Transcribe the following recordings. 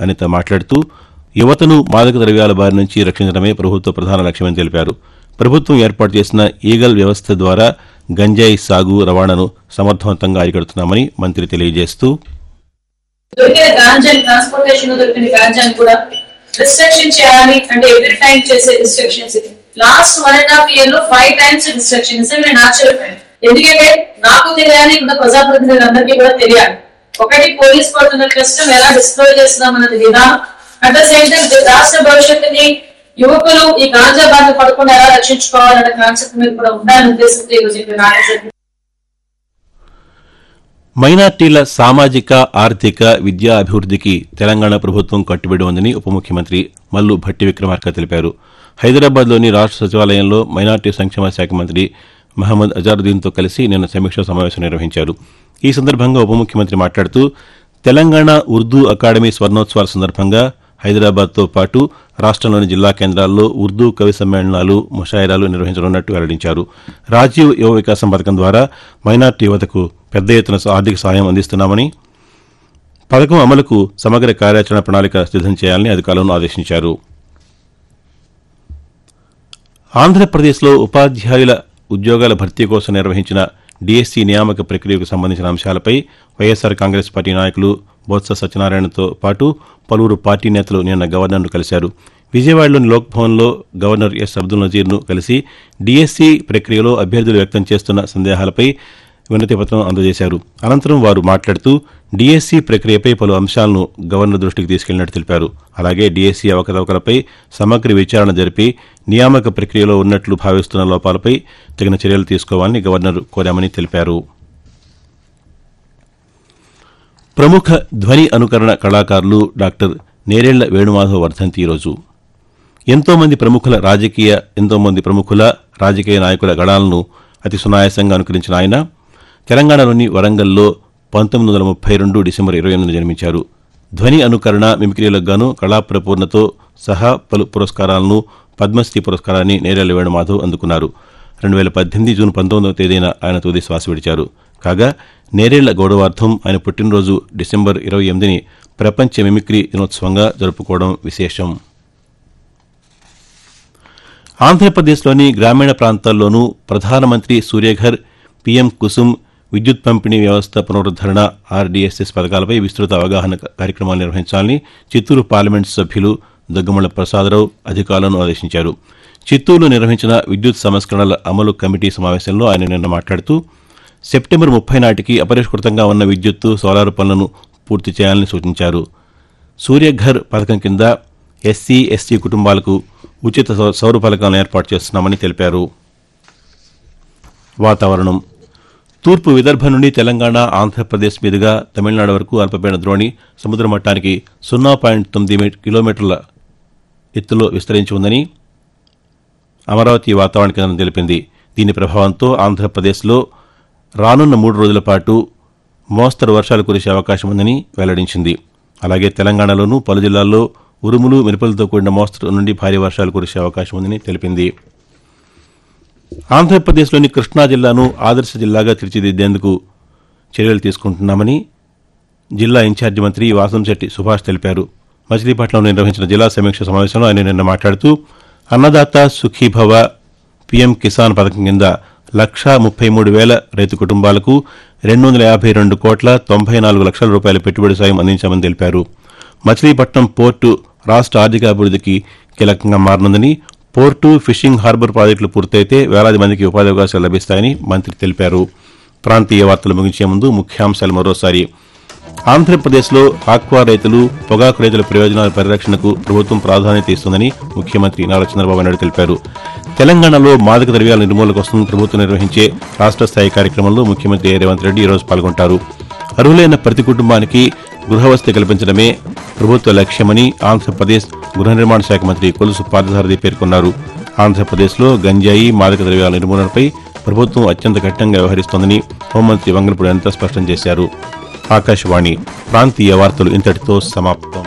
అనిత మాట్లాడుతూ యువతను మాదక ద్రవ్యాల బారి నుంచి రక్షించడమే ప్రభుత్వ ప్రధాన లక్ష్యమని తెలిపారు ప్రభుత్వం ఏర్పాటు చేసిన ఈగల్ వ్యవస్థ ద్వారా గంజాయి సాగు రవాణాను సమర్థవంతంగా అరికడుతున్నామని మంత్రి తెలియజేస్తూ దొరికిన గాంజాని ట్రాన్స్పోర్టేషన్ దొరికిన గాంజాని కూడా రిస్ట్రిక్షన్ చేయాలి అంటే ఎవ్రీ టైం చేసే restrictions last one and half year లో ఫైవ్ టైమ్స్ రిస్ట్రిక్షన్స్ నేను ఆశ్చర్యపోయాను ఎందుకంటే నాకు తెలియాలి ఇంకా ప్రజాప్రతినిధులందరికీ కూడా తెలియాలి ఒకటి పోలీస్ పడుతున్న కష్టం ఎలా డిస్ట్రాయ్ చేస్తున్నాం అన్నది విధానం అట్ ద సేమ్ టైం రాష్ట్ర భవిష్యత్తుని యువకులు ఈ గాంజా బాధ పడకుండా ఎలా రక్షించుకోవాలన్న కాన్సెప్ట్ మీద కూడా ఉండాలనే ఉద్దేశంతో ఈరోజు ఇక్కడ రావడం జరిగింది. మైనార్టీల సామాజిక ఆర్థిక విద్యా అభివృద్ధికి తెలంగాణ ప్రభుత్వం కట్టుబడి ఉందని ఉప ముఖ్యమంత్రి మల్లు భట్టి విక్రమార్క తెలిపారు హైదరాబాద్లోని రాష్ట్ర సచివాలయంలో మైనార్టీ సంక్షేమ శాఖ మంత్రి మహమ్మద్ అజారుద్దీన్తో కలిసి నిన్న సమీక్షా సమావేశం నిర్వహించారు ఈ సందర్భంగా ఉప ముఖ్యమంత్రి మాట్లాడుతూ తెలంగాణ ఉర్దూ అకాడమీ స్వర్ణోత్సవాల సందర్భంగా హైదరాబాద్తో పాటు రాష్ట్రంలోని జిల్లా కేంద్రాల్లో ఉర్దూ కవి సమ్మేళనాలు ముషాయిరాలు నిర్వహించనున్నట్టు వెల్లడించారు రాజీవ్ యువ వికాసం పథకం ద్వారా మైనార్టీ యువతకు పెద్ద ఎత్తున ఆర్థిక సహాయం అందిస్తున్నామని పథకం అమలుకు సమగ్ర కార్యాచరణ ప్రణాళిక సిద్దం చేయాలని అధికారులను ఆదేశించారు ఆంధ్రప్రదేశ్లో ఉపాధ్యాయుల ఉద్యోగాల భర్తీ కోసం నిర్వహించిన డీఎస్సీ నియామక ప్రక్రియకు సంబంధించిన అంశాలపై వైఎస్సార్ కాంగ్రెస్ పార్టీ నాయకులు బొత్స సత్యనారాయణతో పాటు పలువురు పార్టీ నేతలు నిన్న గవర్నర్ను కలిశారు విజయవాడలోని లోక్ భవన్లో గవర్నర్ ఎస్ అబ్దుల్ నజీర్ను కలిసి డీఎస్సీ ప్రక్రియలో అభ్యర్థులు వ్యక్తం చేస్తున్న సందేహాలపై వినతి పత్రం అందజేశారు అనంతరం వారు మాట్లాడుతూ డీఎస్సీ ప్రక్రియపై పలు అంశాలను గవర్నర్ దృష్టికి తీసుకెళ్లినట్టు తెలిపారు అలాగే డీఎస్సీ అవకతవకలపై సమగ్ర విచారణ జరిపి నియామక ప్రక్రియలో ఉన్నట్లు భావిస్తున్న లోపాలపై తగిన చర్యలు తీసుకోవాలని గవర్నర్ కోరామని తెలిపారు ప్రముఖ ధ్వని అనుకరణ కళాకారులు డాక్టర్ నేరేళ్ల వేణుమాధవ్ వర్ధంతి ఈరోజు ఎంతో మంది ప్రముఖుల రాజకీయ ఎంతో మంది ప్రముఖుల రాజకీయ నాయకుల గణాలను అతి సునాయాసంగా అనుకరించిన ఆయన తెలంగాణలోని వరంగల్లో పంతొమ్మిది వందల ముప్పై రెండు డిసెంబర్ ఇరవై ఎనిమిది జన్మించారు ధ్వని అనుకరణ మిమిక్రీలకు గాను కళాప్రపూర్ణతో సహా పలు పురస్కారాలను పద్మశ్రీ పురస్కారాన్ని నేరేళ్ల వేణుమాధవ్ అందుకున్నారు రెండు వేల పద్దెనిమిది జూన్ పంతొమ్మిదవ తేదీన ఆయన తుది శ్వాస విడిచారు కాగా నేరేళ్ల గౌరవార్థం ఆయన పుట్టినరోజు డిసెంబర్ ఇరవై ఎనిమిదిని ప్రపంచ మిమిక్రీ దినోత్సవంగా జరుపుకోవడం విశేషం ఆంధ్రప్రదేశ్లోని గ్రామీణ ప్రాంతాల్లోనూ ప్రధానమంత్రి సూర్యఘర్ పీఎం కుసుమ్ విద్యుత్ పంపిణీ వ్యవస్థ పునరుద్దరణ ఆర్డీఎస్ఎస్ పథకాలపై విస్తృత అవగాహన కార్యక్రమాలు నిర్వహించాలని చిత్తూరు పార్లమెంటు సభ్యులు దగ్గుమళ్ల ప్రసాదరావు అధికారులను ఆదేశించారు చిత్తూరులో నిర్వహించిన విద్యుత్ సంస్కరణల అమలు కమిటీ సమావేశంలో ఆయన నిన్న మాట్లాడుతూ సెప్టెంబర్ ముప్పై నాటికి అపరిష్కృతంగా ఉన్న విద్యుత్తు సోలార్ పనులను పూర్తి చేయాలని సూచించారు సూర్యఘర్ పథకం కింద ఎస్సీ ఎస్టీ కుటుంబాలకు ఉచిత సౌ- సౌర ఫలకాలను ఏర్పాటు చేస్తున్నామని తెలిపారు వాతావరణం తూర్పు విదర్భ నుండి తెలంగాణ ఆంధ్రప్రదేశ్ మీదుగా తమిళనాడు వరకు అల్పపీడన ద్రోణి సముద్ర మట్టానికి సున్నా పాయింట్ తొమ్మిది మీ- కిలోమీటర్ల ఎత్తులో విస్తరించి ఉందని అమరావతి వాతావరణ కేంద్రం తెలిపింది దీని ప్రభావంతో ఆంధ్రప్రదేశ్లో రానున్న మూడు రోజుల పాటు మోస్తరు వర్షాలు కురిసే అవకాశం ఉందని వెల్లడించింది అలాగే తెలంగాణలోనూ పలు జిల్లాల్లో ఉరుములు మెరుపులతో కూడిన మోస్తరు నుండి భారీ వర్షాలు కురిసే అవకాశం ఉందని తెలిపింది ఆంధ్రప్రదేశ్లోని కృష్ణా జిల్లాను ఆదర్శ జిల్లాగా తీర్చిదిద్దేందుకు చర్యలు తీసుకుంటున్నామని జిల్లా ఇన్ఛార్జి మంత్రి వాసంశెట్టి సుభాష్ తెలిపారు మచిలీపట్నంలో నిర్వహించిన జిల్లా సమీక్ష సమావేశంలో ఆయన నిన్న మాట్లాడుతూ అన్నదాత సుఖీభవ పీఎం కిసాన్ పథకం కింద లక్షా ముప్పై మూడు వేల రైతు కుటుంబాలకు రెండు వందల యాభై రెండు కోట్ల తొంభై నాలుగు లక్షల రూపాయల పెట్టుబడి సాయం అందించామని తెలిపారు మచిలీపట్నం పోర్టు రాష్ట్ర ఆర్థికాభివృద్ధికి కీలకంగా మారనుందని పోర్టు ఫిషింగ్ హార్బర్ ప్రాజెక్టులు పూర్తయితే వేలాది మందికి ఉపాధి అవకాశాలు లభిస్తాయని మంత్రి తెలిపారు ప్రాంతీయ వార్తలు ముగించే ముందు ముఖ్యాంశాలు మరోసారి ఆంధ్రప్రదేశ్లో ఆక్వా రైతులు పొగాకు రైతుల ప్రయోజనాల పరిరక్షణకు ప్రభుత్వం ప్రాధాన్యత ఇస్తుందని ముఖ్యమంత్రి నారా చంద్రబాబు నాయుడు తెలిపారు తెలంగాణలో మాదక ద్రవ్యాల నిర్మూలన కోసం ప్రభుత్వం నిర్వహించే రాష్ట్ర స్థాయి కార్యక్రమంలో ముఖ్యమంత్రి ఏ రేవంత్ రెడ్డి ఈరోజు పాల్గొంటారు అర్హులైన ప్రతి కుటుంబానికి గృహవసతి కల్పించడమే ప్రభుత్వ లక్ష్యమని ఆంధ్రప్రదేశ్ గృహ నిర్మాణ శాఖ మంత్రి కొలుసు పార్థసారథి పేర్కొన్నారు ఆంధ్రప్రదేశ్లో గంజాయి మాదక ద్రవ్యాల నిర్మూలనపై ప్రభుత్వం అత్యంత కఠినంగా వ్యవహరిస్తోందని హోంమంత్రి వంగనపూడి అనిత స్పష్టం చేశారు ఆకాశవాణి ప్రాంతీయ వార్తలు ఇంతటితో సమాప్తం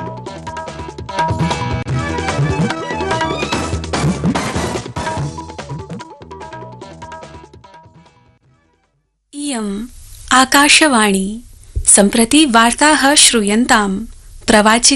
इयम् आकाशवाणी सम्प्रति वार्ताः श्रूयन्ताम् प्रवाचि